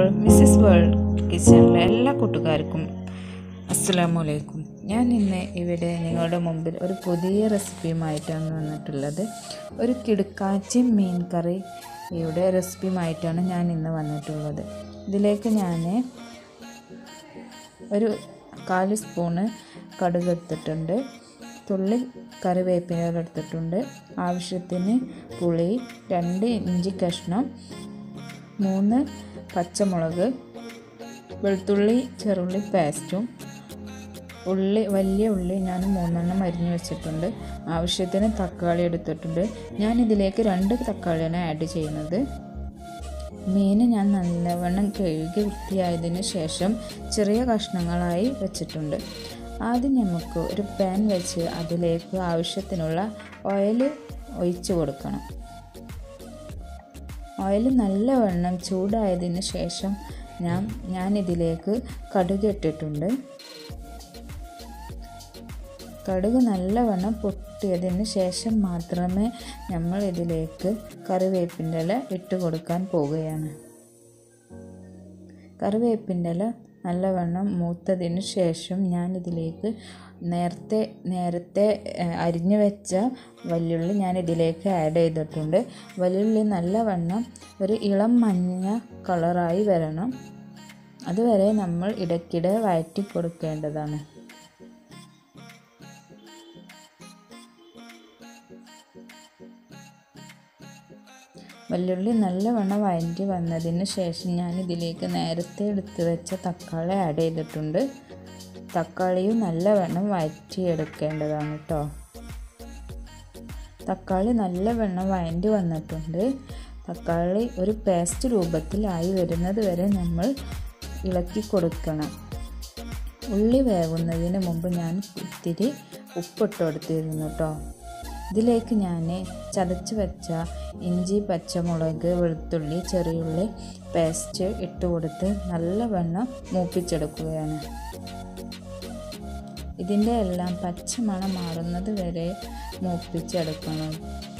world Mrs world കിച്ചണിലെ എല്ലാ കൂട്ടുകാർക്കും അസ്സലാമു അലൈക്കും ഞാൻ ഇന്ന് ഇവിടെ നിങ്ങളുടെ മുമ്പിൽ ഒരു പുതിയ റെസിപ്പിയുമായിട്ടാണ് വന്നിട്ടുള്ളത് ഒരു കിടുക്കാച്ചി മീൻ കറി ഇവിടെ റെസിപ്പിയുമായിട്ടാണ് ഞാൻ ഇന്ന് വന്നിട്ടുള്ളത് ഇതിലേക്ക് ഞാൻ ഒരു കാല് സ്പൂണ് കടുക് എടുത്തിട്ടുണ്ട് തുള്ളി കറിവേപ്പില എടുത്തിട്ടുണ്ട് ആവശ്യത്തിന് പുളി രണ്ട് ഇഞ്ചി കഷ്ണം മൂന്ന് പച്ചമുളക് വെളുത്തുള്ളി ചെറുള്ളി പേസ്റ്റും ഉള്ളി വലിയ ഉള്ളി ഞാൻ മൂന്നെണ്ണം അരിഞ്ഞു വെച്ചിട്ടുണ്ട് ആവശ്യത്തിന് തക്കാളി എടുത്തിട്ടുണ്ട് ഞാൻ ഇതിലേക്ക് രണ്ട് തക്കാളിയാണ് ആഡ് ചെയ്യുന്നത് മീൻ ഞാൻ നല്ലവണ്ണം കഴുകി വൃത്തിയായതിനു ശേഷം ചെറിയ കഷ്ണങ്ങളായി വെച്ചിട്ടുണ്ട് ആദ്യം നമുക്ക് ഒരു പാൻ വെച്ച് അതിലേക്ക് ആവശ്യത്തിനുള്ള ഓയിൽ ഒഴിച്ചു കൊടുക്കണം ഓയിൽ നല്ലവണ്ണം ചൂടായതിന് ശേഷം ഞാൻ ഞാനിതിലേക്ക് കടുക് ഇട്ടിട്ടുണ്ട് കടുക് നല്ലവണ്ണം പൊട്ടിയതിന് ശേഷം മാത്രമേ നമ്മൾ ഇതിലേക്ക് കറിവേപ്പിൻ്റെ ഇല ഇട്ട് കൊടുക്കാൻ പോവുകയാണ് കറിവേപ്പിൻ്റെ ഇല നല്ലവണ്ണം മൂത്തതിന് ശേഷം ഞാൻ ഇതിലേക്ക് നേരത്തെ നേരത്തെ അരിഞ്ഞു വെച്ച വല്യുള്ളി ഞാൻ ഇതിലേക്ക് ആഡ് ചെയ്തിട്ടുണ്ട് വല്യുള്ളി നല്ലവണ്ണം ഒരു ഇളം മഞ്ഞ കളറായി വരണം അതുവരെ നമ്മൾ ഇടയ്ക്കിടെ വഴറ്റി കൊടുക്കേണ്ടതാണ് വെല്ലുള്ളി നല്ലവണ്ണം വഴറ്റി വന്നതിന് ശേഷം ഞാൻ ഇതിലേക്ക് നേരത്തെ എടുത്ത് വെച്ച തക്കാളി ആഡ് ചെയ്തിട്ടുണ്ട് തക്കാളിയും നല്ലവണ്ണം വഴറ്റിയെടുക്കേണ്ടതാണ് കേട്ടോ തക്കാളി നല്ലവണ്ണം വഴറ്റി വന്നിട്ടുണ്ട് തക്കാളി ഒരു പേസ്റ്റ് രൂപത്തിലായി വരുന്നത് വരെ നമ്മൾ ഇളക്കി കൊടുക്കണം ഉള്ളി വേവുന്നതിന് മുമ്പ് ഞാൻ ഇത്തിരി ഉപ്പിട്ട് കൊടുത്തിരുന്നു കേട്ടോ ഇതിലേക്ക് ഞാൻ ചതച്ച് വെച്ച ഇഞ്ചി പച്ചമുളക് വെളുത്തുള്ളി ചെറിയുള്ളി പേസ്റ്റ് ഇട്ട് കൊടുത്ത് നല്ലവണ്ണം മൂപ്പിച്ചെടുക്കുകയാണ് ഇതിൻ്റെ എല്ലാം പച്ചമണം മാറുന്നത് വരെ മൂപ്പിച്ചെടുക്കണം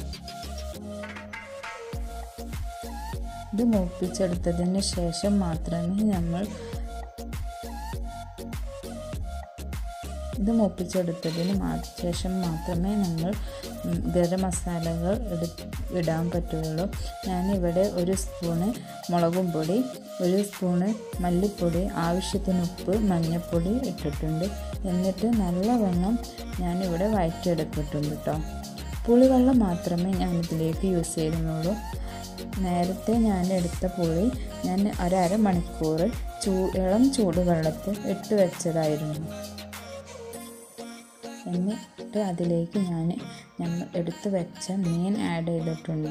ഇത് മൂപ്പിച്ചെടുത്തതിന് ശേഷം മാത്രമേ നമ്മൾ ഇത് മൂപ്പിച്ചെടുത്തതിന് ശേഷം മാത്രമേ നമ്മൾ ഗരം മസാലകൾ ഇടാൻ പറ്റുകയുള്ളൂ ഞാനിവിടെ ഒരു സ്പൂണ് മുളകും പൊടി ഒരു സ്പൂണ് മല്ലിപ്പൊടി ആവശ്യത്തിന് ഉപ്പ് മഞ്ഞൾപ്പൊടി ഇട്ടിട്ടുണ്ട് എന്നിട്ട് നല്ലവണ്ണം ഞാനിവിടെ വഴറ്റിയെടുത്തിട്ടുണ്ട് കേട്ടോ പുളിവെള്ളം മാത്രമേ ഞാൻ ഇതിലേക്ക് യൂസ് ചെയ്യുന്നുള്ളൂ നേരത്തെ ഞാൻ എടുത്ത പുളി ഞാൻ ഒരര മണിക്കൂർ ചൂ ഇളം ചൂടുവെള്ളത്തിൽ ഇട്ട് വെച്ചതായിരുന്നു എന്നിട്ട് അതിലേക്ക് ഞാൻ നമ്മൾ എടുത്ത് വെച്ച മീൻ ആഡ് ചെയ്തിട്ടുണ്ട്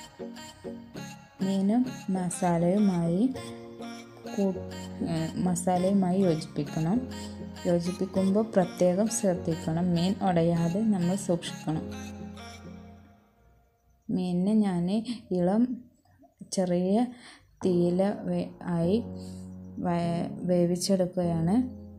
മീനും മസാലയുമായി മസാലയുമായി യോജിപ്പിക്കണം യോജിപ്പിക്കുമ്പോൾ പ്രത്യേകം ശ്രദ്ധിക്കണം മീൻ ഉടയാതെ നമ്മൾ സൂക്ഷിക്കണം മീനിനെ ഞാൻ ഇളം ചെറിയ തീയില ആയി വേവിച്ചെടുക്കുകയാണ്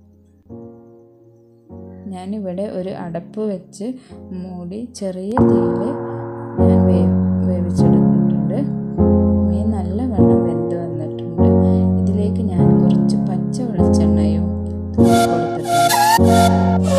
ഞാനിവിടെ ഒരു അടപ്പ് വെച്ച് മൂടി ചെറിയ തീയിൽ ഞാൻ വേ വേവിച്ചെടുത്തിട്ടുണ്ട് മീൻ നല്ലവണ്ണം വെന്ത് വന്നിട്ടുണ്ട് ഇതിലേക്ക് ഞാൻ കുറച്ച് പച്ച വെളിച്ചെണ്ണയും കൊടുത്തിട്ടുണ്ട്